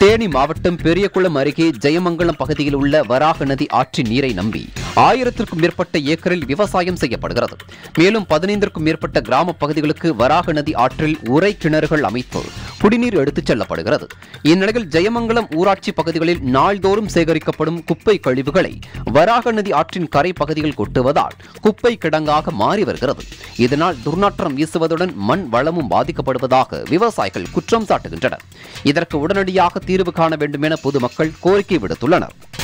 தேனி மாவட்டம் பெரியகுளம் அருகே ஜெயமங்கலம் பகுதியில் உள்ள வராக நதி ஆற்றின் நீரை நம்பி ஆயிரத்திற்கும் மேற்பட்ட ஏக்கரில் விவசாயம் செய்யப்படுகிறது மேலும் பதினைந்திற்கும் மேற்பட்ட கிராம பகுதிகளுக்கு வராக நதி ஆற்றில் உரை கிணறுகள் அமைத்து குடிநீர் எடுத்துச் செல்லப்படுகிறது இந்நிலையில் ஜெயமங்கலம் ஊராட்சி பகுதிகளில் நாள்தோறும் சேகரிக்கப்படும் குப்பை கழிவுகளை வராக நதி ஆற்றின் கரை பகுதியில் கொட்டுவதால் குப்பை கிடங்காக மாறி வருகிறது இதனால் துர்நாற்றம் வீசுவதுடன் மண் வளமும் பாதிக்கப்படுவதாக விவசாயிகள் குற்றம் சாட்டுகின்றனர் இதற்கு உடனடியாக தீர்வு காண வேண்டும் என பொதுமக்கள் கோரிக்கை விடுத்துள்ளனர்